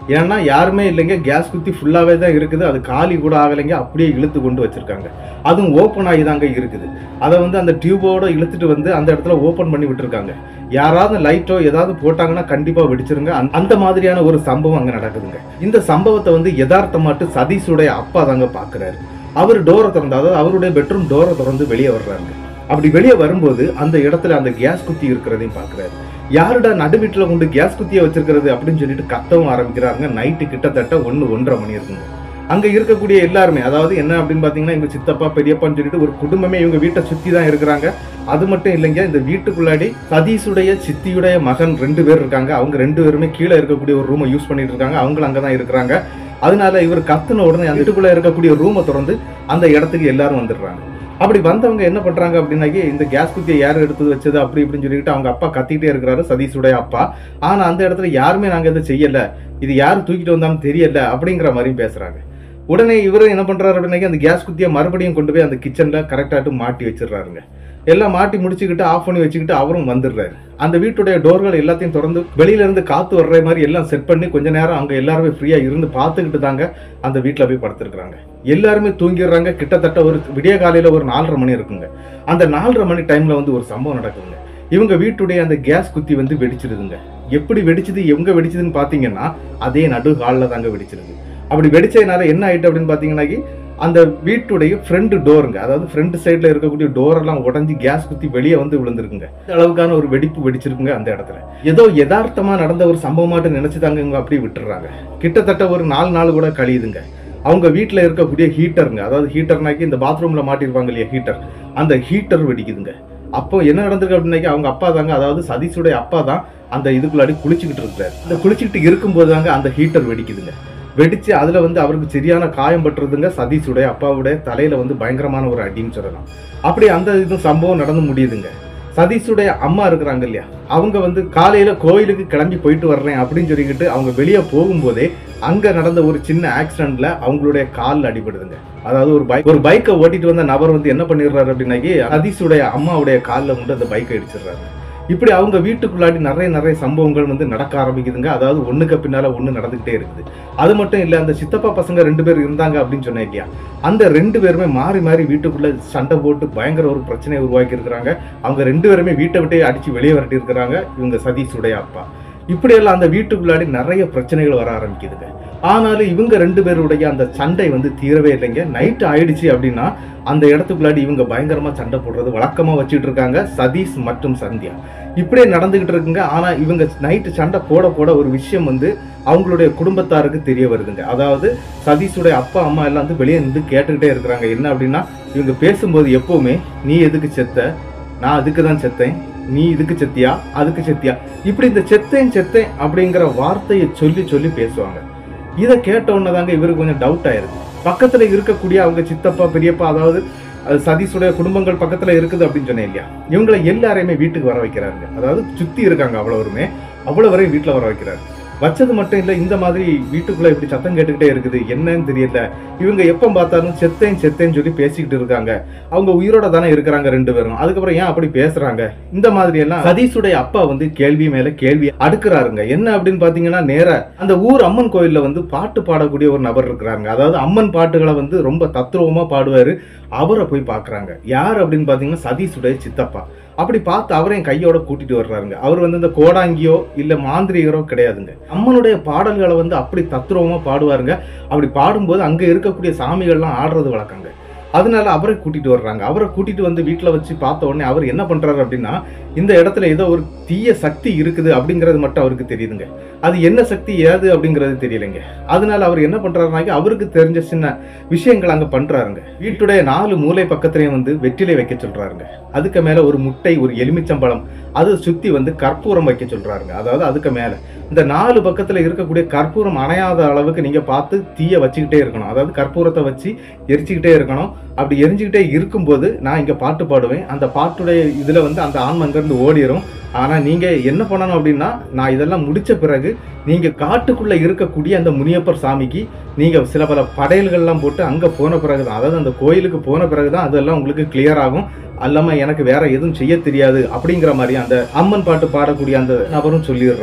ஏன்னா யாருமே இல்லைங்க கேஸ் குத்தி ஃபுல்லாகவே தான் இருக்குது அது காலி கூட ஆகலைங்க அப்படியே இழுத்து கொண்டு வச்சிருக்காங்க அதுவும் ஓப்பன் ஆகி தாங்க இருக்குது அதை வந்து அந்த டியூபோட இழுத்துட்டு வந்து அந்த இடத்துல ஓப்பன் பண்ணி விட்டுருக்காங்க யாராவது லைட்டோ ஏதாவது போட்டாங்கன்னா கண்டிப்பாக வெடிச்சிருங்க அந்த- அந்த மாதிரியான ஒரு சம்பவம் அங்கே நடக்குதுங்க இந்த சம்பவத்தை வந்து யதார்த்தமாட்டு சதீஷுடைய அப்பா தாங்க பார்க்குறாரு அவர் டோரை திறந்து அதாவது அவருடைய பெட்ரூம் டோரை திறந்து வெளியே வர்றாங்க அப்படி வெளியே வரும்போது அந்த இடத்துல அந்த கேஸ் குத்தி இருக்கிறதையும் பார்க்குறாரு யாருடா நடு வீட்டில் கொண்டு கேஸ் குத்தியை வச்சிருக்கிறது அப்படின்னு சொல்லிட்டு கத்தவும் ஆரம்பிக்கிறாங்க நைட்டு கிட்டத்தட்ட ஒன்று ஒன்றரை மணி இருக்குங்க அங்க இருக்கக்கூடிய எல்லாருமே அதாவது என்ன அப்படின்னு பாத்தீங்கன்னா எங்க சித்தப்பா பெரியப்பான்னு சொல்லிட்டு ஒரு குடும்பமே இவங்க வீட்டை சுத்தி தான் இருக்கிறாங்க அது மட்டும் இல்லைங்க இந்த வீட்டுக்குள்ளாடி சதீஷுடைய சித்தியுடைய மகன் ரெண்டு பேர் இருக்காங்க அவங்க ரெண்டு பேருமே கீழே இருக்கக்கூடிய ஒரு ரூமை யூஸ் பண்ணிட்டு இருக்காங்க அவங்களும் அங்கதான் இருக்கிறாங்க அதனால இவர் கத்துன உடனே அந்த வீட்டுக்குள்ள இருக்கக்கூடிய ரூமை திறந்து அந்த இடத்துக்கு எல்லாரும் வந்துடுறாங்க அப்படி வந்தவங்க என்ன பண்றாங்க அப்படின்னாக்கி இந்த கேஸ் குத்தியை யார் எடுத்து வச்சது அப்படி இப்படின்னு சொல்லிட்டு அவங்க அப்பா கத்திக்கிட்டே இருக்கிறாரு சதீஷுடைய அப்பா ஆனா அந்த இடத்துல யாருமே நாங்க இதை செய்யல இது யார் தூக்கிட்டு வந்தாலும் தெரியல அப்படிங்கிற மாதிரியும் பேசுறாங்க உடனே இவரு என்ன பண்றாரு அப்படின்னாக்கி அந்த கேஸ் குத்தியை மறுபடியும் கொண்டு போய் அந்த கிச்சன்ல கரெக்டாட்டு மாட்டி வச்சிடுறாருங்க எல்லாம் மாட்டி முடிச்சுக்கிட்டு ஆஃப் பண்ணி வச்சுக்கிட்டு அவரும் வந்துடுறாரு அந்த வீட்டுடைய டோர்கள் எல்லாத்தையும் திறந்து வெளியில இருந்து காத்து வர்ற மாதிரி எல்லாம் செட் பண்ணி கொஞ்ச நேரம் அங்க எல்லாருமே ஃப்ரீயா இருந்து பார்த்துக்கிட்டு தாங்க அந்த வீட்டில் போய் படுத்திருக்கிறாங்க எல்லாருமே தூங்கிடுறாங்க கிட்டத்தட்ட ஒரு விடிய காலையில ஒரு நாலரை மணி இருக்குங்க அந்த நாலரை மணி டைம்ல வந்து ஒரு சம்பவம் நடக்குதுங்க இவங்க வீட்டுடைய அந்த கேஸ் குத்தி வந்து வெடிச்சிருதுங்க எப்படி வெடிச்சது எங்க வெடிச்சதுன்னு பாத்தீங்கன்னா அதே நடு காலில் தாங்க வெடிச்சிருது அப்படி வெடிச்சதுனால என்ன ஆயிட்டு அப்படின்னு பாத்தீங்கன்னாக்கி அந்த வீட்டுடைய ஃப்ரண்ட் டோருங்க அதாவது ஃப்ரண்ட் சைடுல இருக்கக்கூடிய டோர் எல்லாம் உடஞ்சி கேஸ் குத்தி வெளியே வந்து விழுந்திருக்குங்க இந்த அளவுக்கான ஒரு வெடிப்பு வெடிச்சிருக்குங்க அந்த இடத்துல ஏதோ யதார்த்தமா நடந்த ஒரு சம்பவமாட்டு நினைச்சுதாங்க இவங்க அப்படியே விட்டுறாங்க கிட்டத்தட்ட ஒரு நாலு நாள் கூட கழியுதுங்க அவங்க வீட்டில் இருக்கக்கூடிய ஹீட்டருங்க அதாவது ஹீட்டர்னாக்கி இந்த பாத்ரூம்ல மாட்டிருப்பாங்க இல்லையா ஹீட்டர் அந்த ஹீட்டர் வெடிக்குதுங்க அப்போ என்ன நடந்திருக்கு அப்படின்னாக்கி அவங்க அப்பா தாங்க அதாவது சதீஷுடைய அப்பா தான் அந்த இதுக்குள்ளாடி குளிச்சுக்கிட்டு இருக்கிறாரு அந்த குளிச்சுக்கிட்டு இருக்கும்போது தாங்க அந்த ஹீட்டர் வெடிக்குதுங்க வெடிச்சு அதுல வந்து அவருக்கு சரியான காயம் பட்டுறதுங்க சதீஷுடைய அப்பாவுடைய தலையில வந்து பயங்கரமான ஒரு அடின்னு சொல்லலாம் அப்படி அந்த இது சம்பவம் நடந்து முடியுதுங்க சதீஷுடைய அம்மா இருக்கிறாங்க இல்லையா அவங்க வந்து காலையில கோயிலுக்கு கிளம்பி போயிட்டு வர்றேன் அப்படின்னு சொல்லிக்கிட்டு அவங்க வெளியே போகும்போதே அங்க நடந்த ஒரு சின்ன ஆக்சிடென்ட்ல அவங்களுடைய கால் அடிபடுதுங்க அதாவது ஒரு பைக் ஒரு பைக்கை ஓட்டிட்டு வந்த நபர் வந்து என்ன பண்ணிடுறாரு அப்படின்னாக்கி சதீஷுடைய அம்மாவுடைய காலில் கொண்டு அந்த பைக்கை அடிச்சிடுறாரு இப்படி அவங்க வீட்டுக்குள்ளாடி நிறைய நிறைய சம்பவங்கள் வந்து நடக்க ஆரம்பிக்குதுங்க அதாவது ஒண்ணுக்கு பின்னால ஒண்ணு நடந்துகிட்டே இருக்குது அது மட்டும் இல்ல அந்த சித்தப்பா பசங்க ரெண்டு பேர் இருந்தாங்க அப்படின்னு சொன்னேன் இல்லையா அந்த ரெண்டு பேருமே மாறி மாறி வீட்டுக்குள்ள சண்டை போட்டு பயங்கர ஒரு பிரச்சனையை உருவாக்கி இருக்கிறாங்க அவங்க ரெண்டு பேருமே வீட்டை விட்டே அடிச்சு வெளியே வரட்டி இருக்கிறாங்க இவங்க சதீஷுடைய அப்பா இப்படியெல்லாம் அந்த வீட்டுக்குள்ளாடி நிறைய பிரச்சனைகள் வர ஆரம்பிக்குதுங்க ஆனாலும் இவங்க ரெண்டு பேருடைய அந்த சண்டை வந்து தீரவே இல்லைங்க நைட் ஆயிடுச்சு அப்படின்னா அந்த இடத்துக்குள்ளாடி இவங்க பயங்கரமா சண்டை போடுறது வழக்கமா வச்சுட்டு இருக்காங்க சதீஷ் மற்றும் சந்தியா இப்படியே நடந்துகிட்டு இருக்குங்க ஆனா இவங்க நைட்டு சண்டை போட போட ஒரு விஷயம் வந்து அவங்களுடைய குடும்பத்தாருக்கு தெரிய வருதுங்க அதாவது சதீஷுடைய அப்பா அம்மா எல்லாம் வந்து வெளியே நின்று கேட்டுக்கிட்டே இருக்கிறாங்க என்ன அப்படின்னா இவங்க பேசும்போது எப்பவுமே நீ எதுக்கு செத்த நான் அதுக்கு தான் செத்தேன் நீ இதுக்கு செத்தியா அதுக்கு செத்தியா இப்படி இந்த செத்தேன் செத்தேன் அப்படிங்கிற வார்த்தையை சொல்லி சொல்லி பேசுவாங்க இதை கேட்ட உடனே தாங்க இவருக்கு கொஞ்சம் டவுட் ஆயிருது பக்கத்துல இருக்கக்கூடிய அவங்க சித்தப்பா பெரியப்பா அதாவது அது சதீஷுடைய குடும்பங்கள் பக்கத்துல இருக்குது அப்படின்னு சொன்னேன் இல்லையா இவங்களை எல்லாரையுமே வீட்டுக்கு வர வைக்கிறாங்க அதாவது சுத்தி இருக்காங்க அவ்வளவுமே அவ்வளவு வரையும் வீட்டுல வர வைக்கிறாரு வச்சது மட்டும் இல்ல இந்த மாதிரி வீட்டுக்குள்ள இப்படி சத்தம் கேட்டுக்கிட்டே இருக்குது என்னன்னு தெரியல இவங்க எப்ப பார்த்தாலும் செத்தேன் செத்தேன்னு சொல்லி பேசிக்கிட்டு இருக்காங்க அவங்க உயிரோட தானே இருக்கிறாங்க ரெண்டு பேரும் அதுக்கப்புறம் ஏன் அப்படி பேசுறாங்க இந்த மாதிரி எல்லாம் சதீஷுடைய அப்பா வந்து கேள்வி மேல கேள்வி அடுக்குறாருங்க என்ன அப்படின்னு பாத்தீங்கன்னா நேர அந்த ஊர் அம்மன் கோயில்ல வந்து பாட்டு பாடக்கூடிய ஒரு நபர் இருக்கிறாங்க அதாவது அம்மன் பாட்டுகளை வந்து ரொம்ப தத்ரூபமா பாடுவாரு அவரை போய் பாக்குறாங்க யார் அப்படின்னு பாத்தீங்கன்னா சதீஷுடைய சித்தப்பா அப்படி பார்த்து அவரையும் கையோட கூட்டிட்டு வர்றாருங்க அவர் வந்து இந்த கோடாங்கியோ இல்ல மாந்திரிகரோ கிடையாதுங்க அம்மனுடைய பாடல்களை வந்து அப்படி தத்ரூபமா பாடுவாருங்க அப்படி பாடும்போது அங்க இருக்கக்கூடிய சாமிகள்லாம் ஆடுறது வழக்கங்க அதனால அவரை கூட்டிட்டு வர்றாங்க அவரை கூட்டிட்டு வந்து வீட்டுல வச்சு பார்த்த உடனே அவர் என்ன பண்றாரு அப்படின்னா இந்த இடத்துல ஏதோ ஒரு தீய சக்தி இருக்குது அப்படிங்கிறது மட்டும் அவருக்கு தெரியுதுங்க அது என்ன சக்தி ஏது அப்படிங்கிறது தெரியலைங்க அதனால அவர் என்ன பண்றாருனாக்கி அவருக்கு தெரிஞ்ச சின்ன விஷயங்கள் அங்க பண்றாருங்க வீட்டுடைய நாலு மூலை பக்கத்துலயும் வந்து வெற்றிலை வைக்க சொல்றாருங்க அதுக்கு மேல ஒரு முட்டை ஒரு எலுமிச்சம்பழம் அது சுத்தி வந்து கற்பூரம் வைக்க சொல்றாருங்க அதாவது அதுக்கு மேல இந்த நாலு பக்கத்துல இருக்கக்கூடிய கற்பூரம் அணையாத அளவுக்கு நீங்க பார்த்து தீய வச்சுக்கிட்டே இருக்கணும் அதாவது கற்பூரத்தை வச்சு எரிச்சுக்கிட்டே இருக்கணும் அப்படி எரிஞ்சுக்கிட்டே இருக்கும்போது நான் இங்க பாட்டு பாடுவேன் அந்த பாட்டுடைய இதுல வந்து அந்த ஆன்மா அங்கிருந்து ஓடிரும் ஆனா நீங்க என்ன பண்ணணும் அப்படின்னா நான் இதெல்லாம் முடிச்ச பிறகு நீங்க காட்டுக்குள்ள இருக்கக்கூடிய அந்த முனியப்பர் சாமிக்கு நீங்க சில பல படையல்கள்லாம் போட்டு அங்க போன பிறகுதான் அதாவது அந்த கோயிலுக்கு போன பிறகுதான் அதெல்லாம் உங்களுக்கு கிளியர் ஆகும் அல்லாம எனக்கு வேற எதுவும் செய்ய தெரியாது அப்படிங்கிற மாதிரி அந்த அம்மன் பாட்டு பாடக்கூடிய அந்த நபரும் சொல்லிடுறாருங்க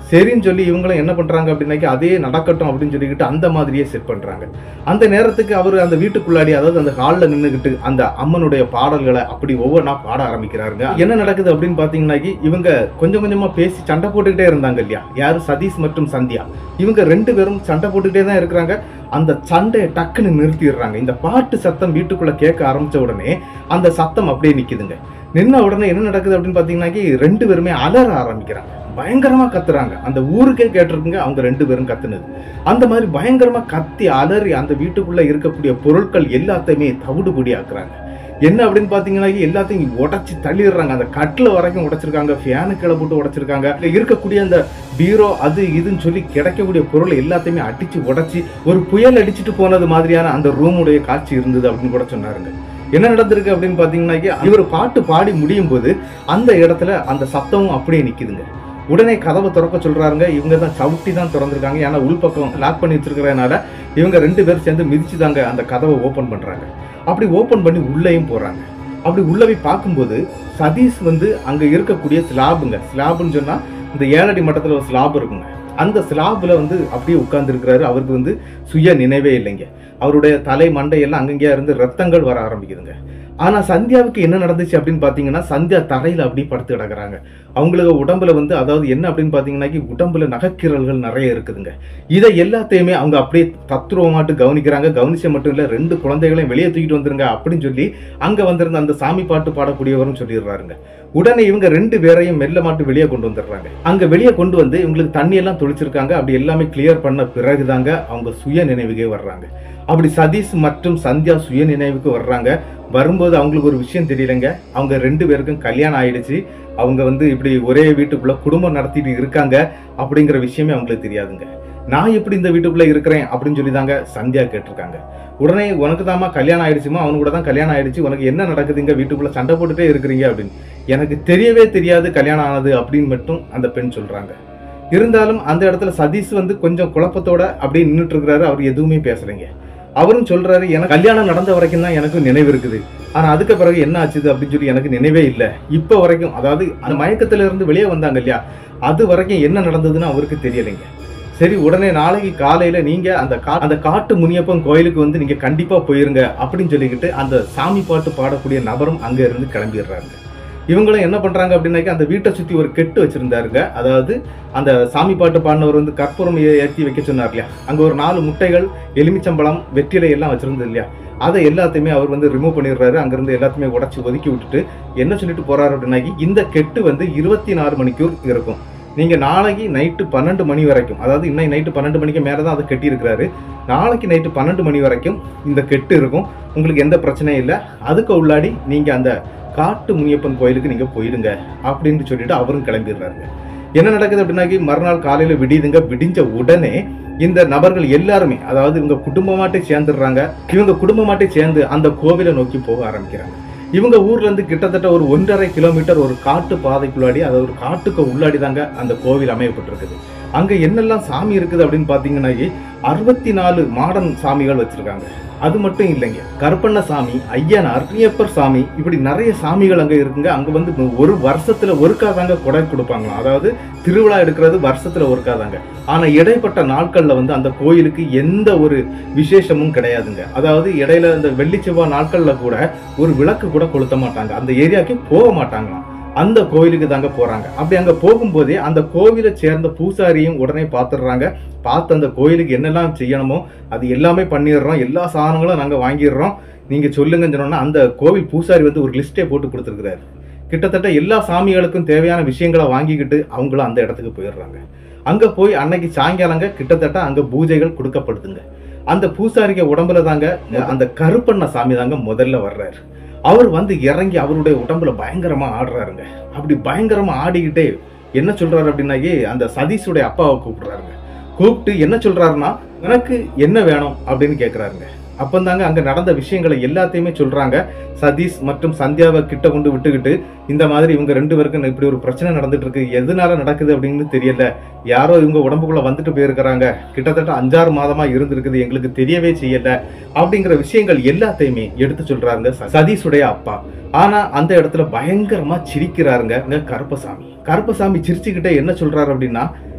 சரின்னு சொல்லி இவங்களும் என்ன பண்றாங்க அப்படின்னாக்கி அதே நடக்கட்டும் அப்படின்னு சொல்லிக்கிட்டு அந்த மாதிரியே செட் பண்றாங்க அந்த நேரத்துக்கு அவர் அந்த வீட்டுக்குள்ளாடி அதாவது அந்த ஹாலில் நின்றுக்கிட்டு அந்த அம்மனுடைய பாடல்களை அப்படி ஒவ்வொன்றா பாட ஆரம்பிக்கிறாருங்க என்ன நடக்குது அப்படின்னு பார்த்தீங்கன்னாக்கி இவங்க கொஞ்சம் கொஞ்சமா பேசி சண்டை போட்டுக்கிட்டே இருந்தாங்க இல்லையா யாரு சதீஷ் மற்றும் சந்தியா இவங்க ரெண்டு பேரும் சண்டை போட்டுக்கிட்டே தான் இருக்கிறாங்க அந்த சண்டையை டக்குன்னு நிறுத்திடுறாங்க இந்த பாட்டு சத்தம் வீட்டுக்குள்ள கேட்க ஆரம்பிச்ச உடனே அந்த சத்தம் அப்படியே நிக்குதுங்க நின்ன உடனே என்ன நடக்குது அப்படின்னு பார்த்தீங்கன்னாக்கி ரெண்டு பேருமே அலற ஆரம்பிக்கிறாங்க பயங்கரமா கத்துறாங்க அந்த ஊருக்கே கேட்டிருக்குங்க அவங்க ரெண்டு பேரும் கத்துனது அந்த மாதிரி பயங்கரமா கத்தி அலறி அந்த வீட்டுக்குள்ள இருக்கக்கூடிய பொருட்கள் எல்லாத்தையுமே தவிடுபடி ஆக்குறாங்க என்ன அப்படின்னு பாத்தீங்கன்னா எல்லாத்தையும் உடைச்சு தள்ளிடுறாங்க அந்த கட்டில் வரைக்கும் உடைச்சிருக்காங்க ஃபேனு கீழே போட்டு உடைச்சிருக்காங்க இதுல இருக்கக்கூடிய அந்த பீரோ அது இதுன்னு சொல்லி கிடைக்கக்கூடிய பொருள் எல்லாத்தையுமே அடிச்சு உடைச்சு ஒரு புயல் அடிச்சுட்டு போனது மாதிரியான அந்த ரூமுடைய காட்சி இருந்தது அப்படின்னு கூட சொன்னாருங்க என்ன நடந்திருக்கு அப்படின்னு பாத்தீங்கன்னா இவர் பாட்டு பாடி முடியும் போது அந்த இடத்துல அந்த சத்தமும் அப்படியே நிக்குதுங்க உடனே கதவை திறக்க சொல்றாருங்க இவங்க தான் சவுட்டி தான் திறந்திருக்காங்க ஏன்னா உள்பக்கம் லாக் பண்ணி வச்சிருக்கிறதுனால இவங்க ரெண்டு பேரும் சேர்ந்து மிதிச்சு தாங்க அந்த கதவை ஓபன் பண்றாங்க அப்படி ஓபன் பண்ணி உள்ளேயும் போறாங்க அப்படி உள்ள போய் பார்க்கும்போது சதீஷ் வந்து அங்க இருக்கக்கூடிய ஸ்லாபுங்க ஸ்லாப்னு சொன்னா இந்த ஏழடி மட்டத்துல ஒரு ஸ்லாப் இருக்குங்க அந்த ஸ்லாப்ல வந்து அப்படியே உட்கார்ந்து இருக்கிறாரு அவருக்கு வந்து சுய நினைவே இல்லைங்க அவருடைய தலை மண்டையெல்லாம் அங்கங்கேயா இருந்து ரத்தங்கள் வர ஆரம்பிக்குதுங்க ஆனா சந்தியாவுக்கு என்ன நடந்துச்சு அப்படின்னு பாத்தீங்கன்னா சந்தியா தரையில அப்படியே படுத்து கிடக்குறாங்க அவங்களுக்கு உடம்புல வந்து அதாவது என்ன அப்படின்னு பாத்தீங்கன்னா உடம்புல நகைக்கீரல்கள் நிறைய இருக்குதுங்க இதை எல்லாத்தையுமே அவங்க அப்படியே தத்துருவமாட்டு கவனிக்கிறாங்க கவனிச்ச மட்டும் இல்ல ரெண்டு குழந்தைகளையும் வெளியே தூக்கிட்டு வந்துருங்க அப்படின்னு சொல்லி அங்க வந்திருந்த அந்த சாமி பாட்டு பாடக்கூடியவரும் சொல்லிடுறாருங்க உடனே இவங்க ரெண்டு பேரையும் மெல்ல மாட்டு வெளியே கொண்டு வந்துடுறாங்க அங்க வெளியே கொண்டு வந்து இவங்களுக்கு தண்ணி எல்லாம் தொளிச்சிருக்காங்க அப்படி எல்லாமே கிளியர் பண்ண பிறகுதாங்க அவங்க சுய நினைவுக்கே வர்றாங்க அப்படி சதீஷ் மற்றும் சந்தியா சுய நினைவுக்கு வர்றாங்க வரும்போது அவங்களுக்கு ஒரு விஷயம் தெரியலங்க அவங்க ரெண்டு பேருக்கும் கல்யாணம் ஆயிடுச்சு அவங்க வந்து இப்படி ஒரே வீட்டுக்குள்ள குடும்பம் நடத்திட்டு இருக்காங்க அப்படிங்கிற விஷயமே அவங்களுக்கு தெரியாதுங்க நான் எப்படி இந்த வீட்டுக்குள்ள இருக்கிறேன் அப்படின்னு சொல்லி தாங்க சந்தியா கேட்டிருக்காங்க உடனே உனக்கு தாமா கல்யாணம் ஆயிடுச்சுமா அவனு கூட தான் கல்யாணம் ஆயிடுச்சு உனக்கு என்ன நடக்குதுங்க வீட்டுக்குள்ள சண்டை போட்டுட்டே இருக்கிறீங்க அப்படின்னு எனக்கு தெரியவே தெரியாது கல்யாணம் ஆனது அப்படின்னு மட்டும் அந்த பெண் சொல்றாங்க இருந்தாலும் அந்த இடத்துல சதீஷ் வந்து கொஞ்சம் குழப்பத்தோட அப்படியே நின்றுட்டு இருக்கிறாரு அவர் எதுவுமே பேசுறீங்க அவரும் சொல்றாரு எனக்கு கல்யாணம் நடந்த வரைக்கும் தான் எனக்கு நினைவு இருக்குது ஆனா அதுக்கு பிறகு என்ன ஆச்சுது அப்படின்னு சொல்லி எனக்கு நினைவே இல்லை இப்போ வரைக்கும் அதாவது அந்த மயக்கத்துல இருந்து வெளியே வந்தாங்க இல்லையா அது வரைக்கும் என்ன நடந்ததுன்னு அவருக்கு தெரியலைங்க சரி உடனே நாளைக்கு காலையில நீங்க அந்த கா அந்த காட்டு முனியப்பன் கோயிலுக்கு வந்து நீங்க கண்டிப்பா போயிருங்க அப்படின்னு சொல்லிக்கிட்டு அந்த சாமி பாட்டு பாடக்கூடிய நபரும் அங்க இருந்து கிளம்பிடுறாங்க இவங்களும் என்ன பண்றாங்க அப்படின்னாக்கா அந்த வீட்டை சுத்தி ஒரு கெட்டு வச்சிருந்தாருங்க அதாவது அந்த சாமி பாட்டு பாடினவர் வந்து கற்பூரம் ஏ- ஏத்தி வைக்க சொன்னார் இல்லையா அங்க ஒரு நாலு முட்டைகள் எலுமிச்சம்பழம் வெற்றிலை எல்லாம் வச்சிருந்தது இல்லையா அதை எல்லாத்தையுமே அவர் வந்து ரிமூவ் பண்ணிடுறாரு அங்கிருந்து எல்லாத்தையுமே உடைச்சு ஒதுக்கி விட்டுட்டு என்ன சொல்லிட்டு போறாரு அப்படின்னாக்கி இந்த கெட்டு வந்து இருபத்தி நாலு மணிக்கூர் இருக்கும் நீங்க நாளைக்கு நைட்டு பன்னெண்டு மணி வரைக்கும் அதாவது இன்னைக்கு நைட்டு பன்னெண்டு மணிக்கு மேலே தான் அதை கட்டி இருக்கிறாரு நாளைக்கு நைட்டு பன்னெண்டு மணி வரைக்கும் இந்த கெட்டு இருக்கும் உங்களுக்கு எந்த பிரச்சனையும் இல்லை அதுக்கு உள்ளாடி நீங்க அந்த காட்டு முனியப்பன் கோயிலுக்கு நீங்க போயிடுங்க அப்படின்னு சொல்லிட்டு அவரும் கிளம்பிடுறாருங்க என்ன நடக்குது அப்படின்னாக்கி மறுநாள் காலையில விடியுதுங்க விடிஞ்ச உடனே இந்த நபர்கள் எல்லாருமே அதாவது இவங்க குடும்பமாட்டே சேர்ந்துடுறாங்க இவங்க குடும்பமாட்டே சேர்ந்து அந்த கோவிலை நோக்கி போக ஆரம்பிக்கிறாங்க இவங்க ஊர்ல இருந்து கிட்டத்தட்ட ஒரு ஒன்றரை கிலோமீட்டர் ஒரு காட்டு பாதைக்குள்ளாடி அதாவது ஒரு காட்டுக்கு உள்ளாடி தாங்க அந்த கோவில் அமையப்பட்டிருக்குது அங்க என்னெல்லாம் சாமி இருக்குது அப்படின்னு பாத்தீங்கன்னா அறுபத்தி நாலு மாடன் சாமிகள் வச்சிருக்காங்க அது மட்டும் இல்லைங்க கருப்பண்ண சாமி ஐயனார் ஐயப்பர் சாமி இப்படி நிறைய சாமிகள் அங்க இருக்குங்க அங்க வந்து ஒரு வருஷத்துல ஒருக்கா தாங்க கொடை கொடுப்பாங்களாம் அதாவது திருவிழா எடுக்கிறது வருஷத்துல ஒருக்கா தாங்க ஆனா இடைப்பட்ட நாட்கள்ல வந்து அந்த கோயிலுக்கு எந்த ஒரு விசேஷமும் கிடையாதுங்க அதாவது இடையில இந்த வெள்ளி செவ்வாய் நாட்கள்ல கூட ஒரு விளக்கு கூட கொளுத்த மாட்டாங்க அந்த ஏரியாவுக்கு போக மாட்டாங்களாம் அந்த கோயிலுக்கு தாங்க போறாங்க அப்படி அங்க போகும்போதே அந்த கோவிலை சேர்ந்த பூசாரியும் உடனே பார்த்துடுறாங்க பார்த்து அந்த கோயிலுக்கு என்னெல்லாம் செய்யணுமோ அது எல்லாமே பண்ணிடுறோம் எல்லா சாதனங்களும் நாங்க வாங்கிடுறோம் நீங்க சொல்லுங்கன்னு சொன்னோன்னா அந்த கோவில் பூசாரி வந்து ஒரு லிஸ்ட்டே போட்டு கொடுத்துருக்கிறாரு கிட்டத்தட்ட எல்லா சாமிகளுக்கும் தேவையான விஷயங்களை வாங்கிக்கிட்டு அவங்களும் அந்த இடத்துக்கு போயிடுறாங்க அங்க போய் அன்னைக்கு சாயங்காலங்க கிட்டத்தட்ட அங்க பூஜைகள் கொடுக்கப்படுதுங்க அந்த பூசாரிக உடம்புல தாங்க அந்த கருப்பண்ண சாமி தாங்க முதல்ல வர்றாரு அவர் வந்து இறங்கி அவருடைய உடம்புல பயங்கரமா ஆடுறாருங்க அப்படி பயங்கரமா ஆடிக்கிட்டே என்ன சொல்றாரு அப்படின்னாக்கி அந்த சதீஷுடைய அப்பாவை கூப்பிடுறாருங்க கூப்பிட்டு என்ன சொல்றாருன்னா எனக்கு என்ன வேணும் அப்படின்னு கேட்குறாருங்க அப்பந்தாங்க அங்க நடந்த விஷயங்களை எல்லாத்தையுமே சொல்றாங்க சதீஷ் மற்றும் சந்தியாவை கிட்ட கொண்டு விட்டுக்கிட்டு இந்த மாதிரி இவங்க ரெண்டு பேருக்கும் இப்படி ஒரு பிரச்சனை நடந்துட்டு இருக்கு எதனால நடக்குது அப்படின்னு தெரியல யாரோ இவங்க உடம்புக்குள்ள வந்துட்டு போயிருக்கிறாங்க கிட்டத்தட்ட அஞ்சாறு மாதமா இருந்திருக்குது எங்களுக்கு தெரியவே செய்யல அப்படிங்கிற விஷயங்கள் எல்லாத்தையுமே எடுத்து சொல்றாங்க ச- சதீஷுடைய அப்பா ஆனா அந்த இடத்துல பயங்கரமா சிரிக்கிறாருங்க இங்க கருப்பசாமி கருப்பசாமி சிரிச்சுக்கிட்டே என்ன சொல்றாரு அப்படின்னா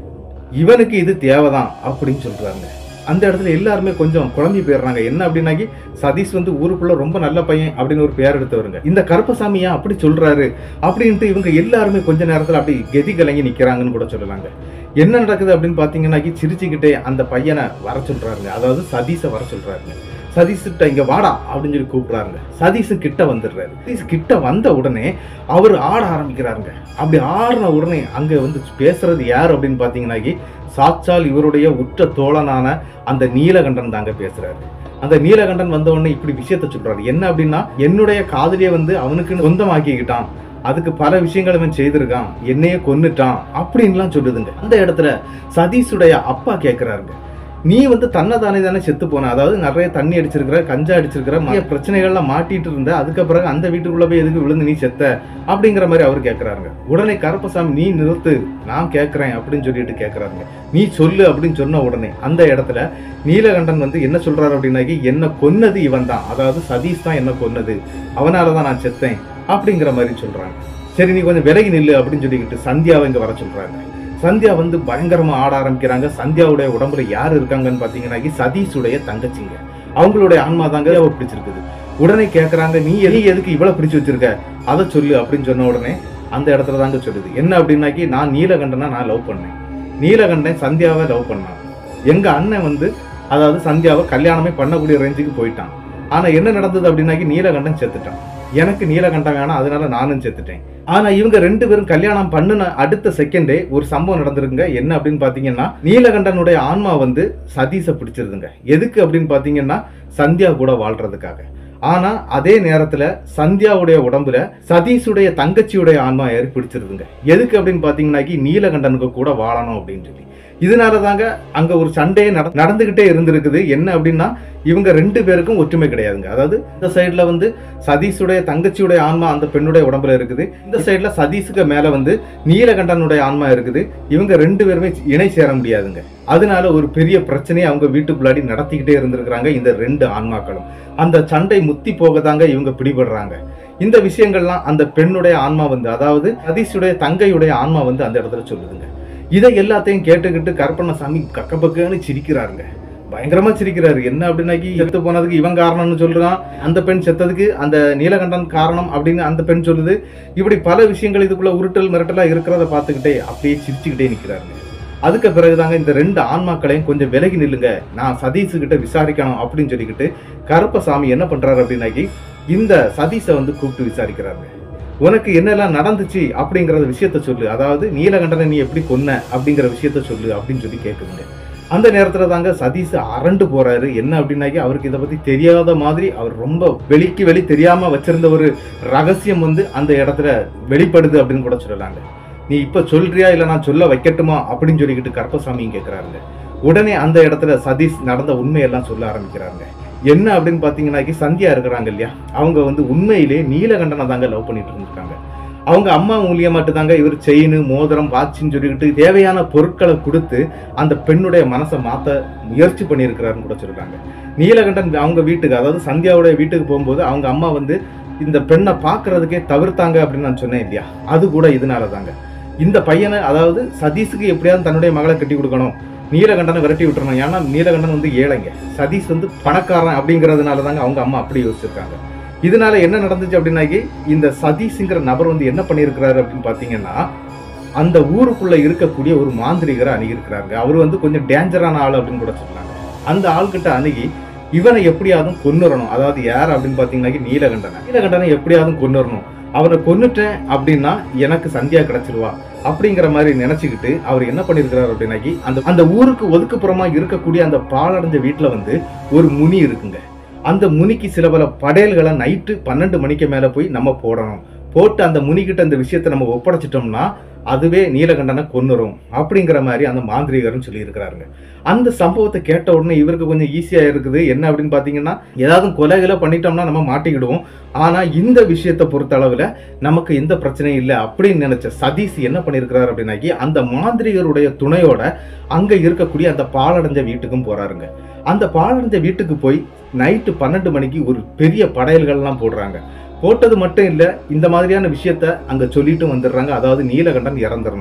இவனுக்கு இது தேவைதான் அப்படின்னு சொல்றாங்க அந்த இடத்துல எல்லாருமே கொஞ்சம் குழம்பி போயிடுறாங்க என்ன அப்படின்னாக்கி சதீஷ் வந்து ஊருக்குள்ள ரொம்ப நல்ல பையன் அப்படின்னு ஒரு பேர் எடுத்தவருங்க இந்த கருப்பசாமி ஏன் அப்படி சொல்றாரு அப்படின்ட்டு இவங்க எல்லாருமே கொஞ்ச நேரத்துல அப்படி கெதி கலங்கி நிக்கிறாங்கன்னு கூட சொல்லலாங்க என்ன நடக்குது அப்படின்னு பாத்தீங்கன்னாக்கி சிரிச்சுக்கிட்டே அந்த பையனை வர சொல்றாருங்க அதாவது சதீஷை வர சொல்றாருங்க சதீஷ்கிட்ட இங்க வாடா அப்படின்னு சொல்லி கூப்பிடுறாருங்க சதீஷ் கிட்ட வந்துடுறாரு சதீஷ் கிட்ட வந்த உடனே அவர் ஆட ஆரம்பிக்கிறாருங்க அப்படி ஆடின உடனே அங்க வந்து பேசுறது யார் அப்படின்னு பாத்தீங்கன்னாக்கி சாட்சால் இவருடைய உற்ற தோழனான அந்த நீலகண்டன் தாங்க பேசுறாரு அந்த நீலகண்டன் வந்த உடனே இப்படி விஷயத்த சொல்றாரு என்ன அப்படின்னா என்னுடைய காதலியை வந்து அவனுக்கு சொந்தமாக்கிக்கிட்டான் அதுக்கு பல விஷயங்கள் அவன் செய்திருக்கான் என்னையே கொன்னுட்டான் அப்படின்லாம் சொல்லுதுங்க அந்த இடத்துல சதீஷுடைய அப்பா கேட்கிறாருங்க நீ வந்து தன்னை தானே தானே செத்து போன அதாவது நிறைய தண்ணி அடிச்சிருக்கிற கஞ்சா அடிச்சிருக்கிற நிறைய பிரச்சனைகள்லாம் மாட்டிட்டு இருந்த அதுக்கு பிறகு அந்த வீட்டுக்குள்ள போய் எதுக்கு விழுந்து நீ செத்த அப்படிங்கிற மாதிரி அவர் கேட்கிறாருங்க உடனே கருப்பசாமி நீ நிறுத்து நான் கேட்கிறேன் அப்படின்னு சொல்லிட்டு கேட்கிறாருங்க நீ சொல்லு அப்படின்னு சொன்ன உடனே அந்த இடத்துல நீலகண்டன் வந்து என்ன சொல்றாரு அப்படின்னாக்கி என்ன கொன்னது இவன் தான் அதாவது சதீஷ் தான் என்ன கொன்னது அவனால தான் நான் செத்தேன் அப்படிங்கிற மாதிரி சொல்றாங்க சரி நீ கொஞ்சம் விலகி நில்லு அப்படின்னு சொல்லிக்கிட்டு சந்தியாவை இங்க வர சொல்றாங்க சந்தியா வந்து பயங்கரமா ஆட ஆரம்பிக்கிறாங்க சந்தியாவுடைய உடம்புல யார் இருக்காங்கன்னு பாத்தீங்கன்னா சதீஷுடைய தங்கச்சிங்க அவங்களுடைய ஆன்மா தாங்க அவ பிடிச்சிருக்குது உடனே கேக்குறாங்க நீ எது எதுக்கு இவ்வளவு பிடிச்சு வச்சிருக்க அதை சொல்லு அப்படின்னு சொன்ன உடனே அந்த இடத்துல தாங்க சொல்லுது என்ன அப்படின்னாக்கி நான் நீலகண்டனை நான் லவ் பண்ணேன் நீலகண்டன் சந்தியாவை லவ் பண்ணான் எங்க அண்ணன் வந்து அதாவது சந்தியாவை கல்யாணமே பண்ணக்கூடிய ரேஞ்சுக்கு போயிட்டான் ஆனா என்ன நடந்தது அப்படின்னாக்கி நீலகண்டன் செத்துட்டான் எனக்கு நீலகண்டம் வேணாம் அதனால நானும் செத்துட்டேன் ஆனா இவங்க ரெண்டு பேரும் கல்யாணம் பண்ணுன அடுத்த செகண்டே ஒரு சம்பவம் நடந்திருக்குங்க என்ன அப்படின்னு பாத்தீங்கன்னா நீலகண்டனுடைய ஆன்மா வந்து சதீஷை பிடிச்சிருதுங்க எதுக்கு அப்படின்னு பாத்தீங்கன்னா சந்தியா கூட வாழ்றதுக்காக ஆனா அதே நேரத்துல சந்தியாவுடைய உடம்புல சதீஷுடைய தங்கச்சியுடைய ஆன்மா ஏறி பிடிச்சிருதுங்க எதுக்கு அப்படின்னு பாத்தீங்கன்னாக்கி நீலகண்டனுக்கு கூட வாழணும் அப்படின்னு சொல்லி இதனால தாங்க அங்க ஒரு சண்டையே நட நடந்துகிட்டே இருந்திருக்குது என்ன அப்படின்னா இவங்க ரெண்டு பேருக்கும் ஒற்றுமை கிடையாதுங்க அதாவது இந்த சைடுல வந்து சதீஷுடைய தங்கச்சியுடைய ஆன்மா அந்த பெண்ணுடைய உடம்புல இருக்குது இந்த சைடுல சதீஷுக்கு மேல வந்து நீலகண்டனுடைய ஆன்மா இருக்குது இவங்க ரெண்டு பேருமே இணை சேர முடியாதுங்க அதனால ஒரு பெரிய பிரச்சனையை அவங்க வீட்டுக்குள்ளாடி நடத்திக்கிட்டே இருந்திருக்கிறாங்க இந்த ரெண்டு ஆன்மாக்களும் அந்த சண்டை முத்தி போகதாங்க இவங்க பிடிபடுறாங்க இந்த விஷயங்கள்லாம் அந்த பெண்ணுடைய ஆன்மா வந்து அதாவது சதீஷுடைய தங்கையுடைய ஆன்மா வந்து அந்த இடத்துல சொல்லுதுங்க இதை எல்லாத்தையும் கேட்டுக்கிட்டு கற்பனசாமி கக்கப்பக்கன்னு சிரிக்கிறாருங்க பயங்கரமா சிரிக்கிறாரு என்ன அப்படின்னாக்கி செத்து போனதுக்கு இவன் காரணம்னு சொல்றான் அந்த பெண் செத்ததுக்கு அந்த நீலகண்டன் காரணம் அப்படின்னு அந்த பெண் சொல்லுது இப்படி பல விஷயங்கள் இதுக்குள்ள உருட்டல் மிரட்டலா இருக்கிறத பார்த்துக்கிட்டே அப்படியே சிரிச்சுக்கிட்டே நிக்கிறாருங்க அதுக்கு பிறகுதாங்க இந்த ரெண்டு ஆன்மாக்களையும் கொஞ்சம் விலகி நில்லுங்க நான் சதீஷு கிட்ட விசாரிக்கணும் அப்படின்னு சொல்லிக்கிட்டு கருப்பசாமி என்ன பண்றாரு அப்படின்னாக்கி இந்த சதீஷை வந்து கூப்பிட்டு விசாரிக்கிறாருங்க உனக்கு என்னெல்லாம் நடந்துச்சு அப்படிங்கிற விஷயத்த சொல்லு அதாவது நீலகண்டனை நீ எப்படி கொன்ன அப்படிங்கிற விஷயத்த சொல்லு அப்படின்னு சொல்லி கேட்குதுங்க அந்த நேரத்துல தாங்க சதீஷ் அரண்டு போறாரு என்ன அப்படின்னாக்கி அவருக்கு இதை பத்தி தெரியாத மாதிரி அவர் ரொம்ப வெளிக்கு வெளி தெரியாம வச்சிருந்த ஒரு ரகசியம் வந்து அந்த இடத்துல வெளிப்படுது அப்படின்னு கூட சொல்லலாங்க நீ இப்ப சொல்றியா இல்ல நான் சொல்ல வைக்கட்டுமா அப்படின்னு சொல்லிக்கிட்டு கருப்பசாமியும் கேட்கிறாருங்க உடனே அந்த இடத்துல சதீஷ் நடந்த உண்மையெல்லாம் சொல்ல ஆரம்பிக்கிறாங்க என்ன அப்படின்னு பாத்தீங்கன்னாக்கி சந்தியா இருக்கிறாங்க இல்லையா அவங்க வந்து உண்மையிலே நீலகண்டனை தாங்க லவ் பண்ணிட்டு இருந்திருக்காங்க அவங்க அம்மா மூலியமாட்டு தாங்க இவர் செயின் மோதிரம் வாட்சின்னு சொல்லிக்கிட்டு தேவையான பொருட்களை கொடுத்து அந்த பெண்ணுடைய மனசை மாத்த முயற்சி பண்ணியிருக்கிறாருன்னு கூட சொல்றாங்க நீலகண்டன் அவங்க வீட்டுக்கு அதாவது சந்தியாவுடைய வீட்டுக்கு போகும்போது அவங்க அம்மா வந்து இந்த பெண்ணை பார்க்கறதுக்கே தவிர்த்தாங்க அப்படின்னு நான் சொன்னேன் இல்லையா அது கூட இதனால தாங்க இந்த பையனை அதாவது சதீஷுக்கு எப்படியாவது தன்னுடைய மகளை கட்டி கொடுக்கணும் நீலகண்டனை விரட்டி விட்டுறணும் ஏன்னா நீலகண்டன் வந்து ஏழைங்க சதீஷ் வந்து பணக்காரன் அப்படிங்கிறதுனால தாங்க அவங்க அம்மா அப்படி யோசிச்சிருக்காங்க இதனால என்ன நடந்துச்சு அப்படின்னாக்கி இந்த சதீஷ்ங்கிற நபர் வந்து என்ன பண்ணியிருக்கிறாரு அப்படின்னு பார்த்தீங்கன்னா அந்த ஊருக்குள்ள இருக்கக்கூடிய ஒரு மாந்திரிகரை அணுகியிருக்கிறாங்க அவர் வந்து கொஞ்சம் டேஞ்சரான ஆள் அப்படின்னு கூட சொல்லலாங்க அந்த ஆள்கிட்ட அணுகி இவனை எப்படியாவது கொன்னுறணும் அதாவது யார் அப்படின்னு பார்த்தீங்கன்னாக்கி நீலகண்டனை நீலகண்டனை எப்படியாவது கொன்னுறணும் அவனை கொன்னுட்டேன் அப்படின்னா எனக்கு சந்தியா கிடைச்சிருவா அப்படிங்கிற மாதிரி நினைச்சுக்கிட்டு அவர் என்ன பண்ணிருக்கிறார் அப்படின்னாக்கி அந்த அந்த ஊருக்கு ஒதுக்குப்புறமா இருக்கக்கூடிய அந்த பாழடைஞ்ச வீட்டுல வந்து ஒரு முனி இருக்குங்க அந்த முனிக்கு சில பல படையல்களை நைட்டு பன்னெண்டு மணிக்கு மேல போய் நம்ம போடணும் போட்டு அந்த முனிக்கிட்ட அந்த விஷயத்தை நம்ம ஒப்படைச்சிட்டோம்னா அதுவே நீலகண்டனை கொன்னுரும் அப்படிங்கிற மாதிரி அந்த மாந்திரிகர்னு சொல்லியிருக்கிறாருங்க அந்த சம்பவத்தை கேட்ட உடனே இவருக்கு கொஞ்சம் ஈஸியா இருக்குது என்ன அப்படின்னு பாத்தீங்கன்னா ஏதாவது கொலைகளை பண்ணிட்டோம்னா நம்ம மாட்டிக்கிடுவோம் ஆனா இந்த விஷயத்தை பொறுத்த அளவுல நமக்கு எந்த பிரச்சனையும் இல்லை அப்படின்னு நினைச்ச சதீஷ் என்ன பண்ணியிருக்கிறாரு அப்படின்னாக்கி அந்த மாந்திரிகருடைய துணையோட அங்க இருக்கக்கூடிய அந்த பாலடைஞ்ச வீட்டுக்கும் போறாருங்க அந்த பாலடைஞ்ச வீட்டுக்கு போய் நைட்டு பன்னெண்டு மணிக்கு ஒரு பெரிய படையல்கள்லாம் போடுறாங்க போட்டது மட்டும் இல்ல இந்த மாதிரியான விஷயத்த அங்க சொல்லிட்டு வந்துடுறாங்க அதாவது நீலகண்டன் இறந்துடணும்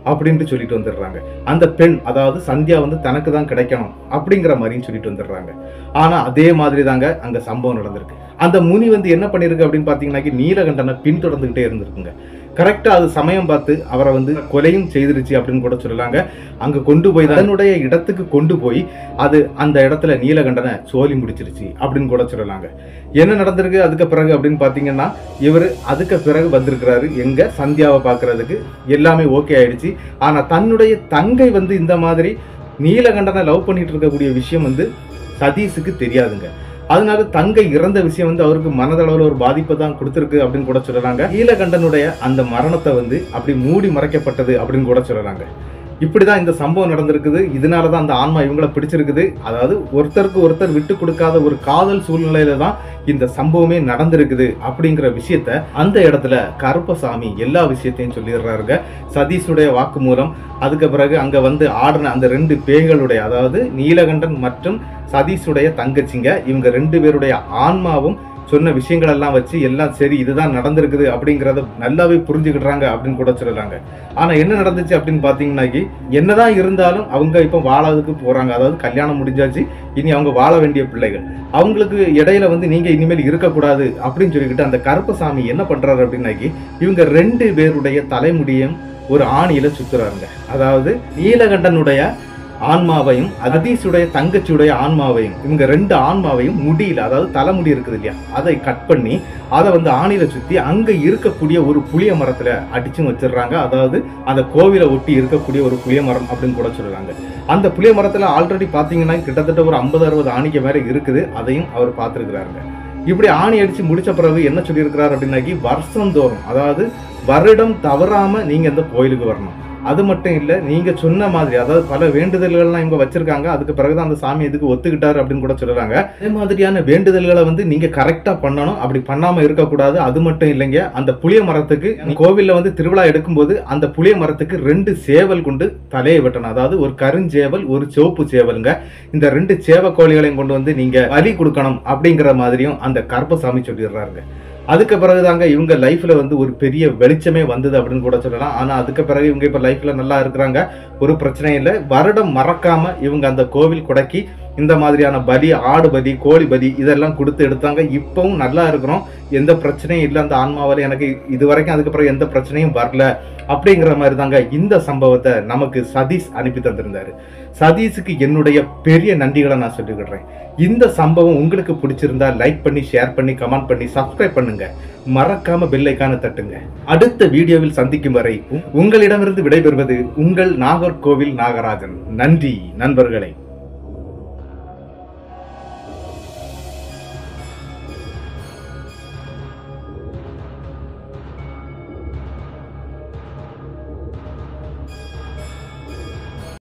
அப்படின்ட்டு சொல்லிட்டு வந்துடுறாங்க அந்த பெண் அதாவது சந்தியா வந்து தனக்கு தான் கிடைக்கணும் அப்படிங்கிற மாதிரியும் சொல்லிட்டு வந்துடுறாங்க ஆனா அதே மாதிரி தாங்க அங்க சம்பவம் நடந்திருக்கு அந்த முனி வந்து என்ன பண்ணிருக்கு அப்படின்னு பாத்தீங்கன்னாக்கி நீலகண்டனை பின்தொடர்ந்துகிட்டே இருந்திருக்குங்க கரெக்டா அது சமயம் பார்த்து அவரை வந்து கொலையும் செய்திருச்சு அப்படின்னு கூட சொல்லலாங்க அங்க கொண்டு போய் தன்னுடைய இடத்துக்கு கொண்டு போய் அது அந்த இடத்துல நீலகண்டனை சோலி முடிச்சிருச்சு அப்படின்னு கூட சொல்லலாங்க என்ன நடந்திருக்கு அதுக்கு பிறகு அப்படின்னு பாத்தீங்கன்னா இவர் அதுக்கு பிறகு வந்திருக்கிறாரு எங்க சந்தியாவை பார்க்கறதுக்கு எல்லாமே ஓகே ஆயிடுச்சு ஆனா தன்னுடைய தங்கை வந்து இந்த மாதிரி நீலகண்டனை லவ் பண்ணிட்டு இருக்கக்கூடிய விஷயம் வந்து சதீஷுக்கு தெரியாதுங்க அதனால தங்கை இறந்த விஷயம் வந்து அவருக்கு மனதளவில் ஒரு பாதிப்பை தான் கொடுத்துருக்கு அப்படின்னு கூட சொல்லலாங்க நீலகண்டனுடைய அந்த மரணத்தை வந்து அப்படி மூடி மறைக்கப்பட்டது அப்படின்னு கூட சொல்லலாங்க இப்படிதான் இந்த சம்பவம் நடந்திருக்குது இதனால தான் அந்த ஆன்மா இவங்கள பிடிச்சிருக்குது அதாவது ஒருத்தருக்கு ஒருத்தர் விட்டு கொடுக்காத ஒரு காதல் சூழ்நிலையில தான் இந்த சம்பவமே நடந்திருக்குது அப்படிங்கிற விஷயத்த அந்த இடத்துல கருப்பசாமி எல்லா விஷயத்தையும் சொல்லிடுறாருங்க சதீஷுடைய வாக்குமூலம் அதுக்கு பிறகு அங்க வந்து ஆடின அந்த ரெண்டு பேய்களுடைய அதாவது நீலகண்டன் மற்றும் சதீஷுடைய தங்கச்சிங்க இவங்க ரெண்டு பேருடைய ஆன்மாவும் சொன்ன விஷயங்கள் எல்லாம் வச்சு எல்லாம் சரி இதுதான் நடந்திருக்குது அப்படிங்கறத நல்லாவே புரிஞ்சுக்கிடுறாங்க அப்படின்னு கூட சொல்லலாங்க ஆனா என்ன நடந்துச்சு அப்படின்னு பாத்தீங்கன்னாக்கி என்னதான் இருந்தாலும் அவங்க இப்ப வாழறதுக்கு போறாங்க அதாவது கல்யாணம் முடிஞ்சாச்சு இனி அவங்க வாழ வேண்டிய பிள்ளைகள் அவங்களுக்கு இடையில வந்து நீங்க இனிமேல் இருக்கக்கூடாது அப்படின்னு சொல்லிக்கிட்டு அந்த கருப்பசாமி என்ன பண்றாரு அப்படின்னாக்கி இவங்க ரெண்டு பேருடைய தலைமுடியும் ஒரு ஆணியில சுத்துறாருங்க அதாவது நீலகண்டனுடைய ஆன்மாவையும் அதீஷுடைய தங்கச்சியுடைய ஆன்மாவையும் இவங்க ரெண்டு ஆன்மாவையும் முடியல அதாவது தலைமுடி இருக்குது இல்லையா அதை கட் பண்ணி அதை வந்து ஆணியில சுத்தி அங்க இருக்கக்கூடிய ஒரு புளிய மரத்துல அடிச்சும் வச்சிடுறாங்க அதாவது அந்த கோவிலை ஒட்டி இருக்கக்கூடிய ஒரு புளிய மரம் அப்படின்னு கூட சொல்றாங்க அந்த புளிய மரத்துல ஆல்ரெடி பாத்தீங்கன்னா கிட்டத்தட்ட ஒரு ஐம்பது அறுபது ஆணிக்கு மேல இருக்குது அதையும் அவர் பார்த்திருக்கிறாருங்க இப்படி ஆணி அடிச்சு முடிச்ச பிறகு என்ன சொல்லியிருக்கிறார் அப்படின்னாக்கி வருஷந்தோறும் அதாவது வருடம் தவறாம நீங்க இந்த கோயிலுக்கு வரணும் அது மட்டும் இல்ல நீங்க சொன்ன மாதிரி அதாவது பல வேண்டுதல்கள்லாம் இவங்க வச்சிருக்காங்க அதுக்கு பிறகுதான் அந்த சாமி இதுக்கு ஒத்துக்கிட்டாரு அப்படின்னு கூட சொல்றாங்க அதே மாதிரியான வேண்டுதல்களை வந்து நீங்க கரெக்டா பண்ணணும் அப்படி பண்ணாம இருக்கக்கூடாது அது மட்டும் இல்லைங்க அந்த புளிய மரத்துக்கு கோவில்ல வந்து திருவிழா எடுக்கும்போது அந்த புளிய மரத்துக்கு ரெண்டு சேவல் கொண்டு தலையை வெட்டணும் அதாவது ஒரு கருஞ்சேவல் ஒரு சிவப்பு சேவலுங்க இந்த ரெண்டு சேவ கோழிகளையும் கொண்டு வந்து நீங்க பலி கொடுக்கணும் அப்படிங்கிற மாதிரியும் அந்த கருப்பசாமி சொல்லிடுறாருங்க அதுக்கு பிறகுதாங்க இவங்க லைஃப்ல வந்து ஒரு பெரிய வெளிச்சமே வந்தது அப்படின்னு கூட சொல்லலாம் ஆனா அதுக்கு பிறகு இவங்க இப்ப லைஃப்ல நல்லா இருக்கிறாங்க ஒரு பிரச்சனையும் இல்லை வருடம் மறக்காம இவங்க அந்த கோவில் கொடைக்கு இந்த மாதிரியான பலி ஆடு பலி கோழி பலி இதெல்லாம் கொடுத்து எடுத்தாங்க இப்பவும் நல்லா இருக்கிறோம் எந்த பிரச்சனையும் இல்லை அந்த ஆன்மாவில் எனக்கு இது வரைக்கும் அதுக்கு பிறகு எந்த பிரச்சனையும் வரல அப்படிங்கிற மாதிரி தாங்க இந்த சம்பவத்தை நமக்கு சதீஷ் அனுப்பி தந்திருந்தாரு சதீஷுக்கு என்னுடைய பெரிய நன்றிகளை நான் சொல்லிக்கிடுறேன் இந்த சம்பவம் உங்களுக்கு பிடிச்சிருந்தா லைக் பண்ணி ஷேர் பண்ணி கமெண்ட் பண்ணி சப்ஸ்கிரைப் பண்ணுங்க மறக்காம பெல் ஐக்கான தட்டுங்க அடுத்த வீடியோவில் சந்திக்கும் வரை உங்களிடமிருந்து விடைபெறுவது உங்கள் நாகர்கோவில் நாகராஜன் நன்றி நண்பர்களே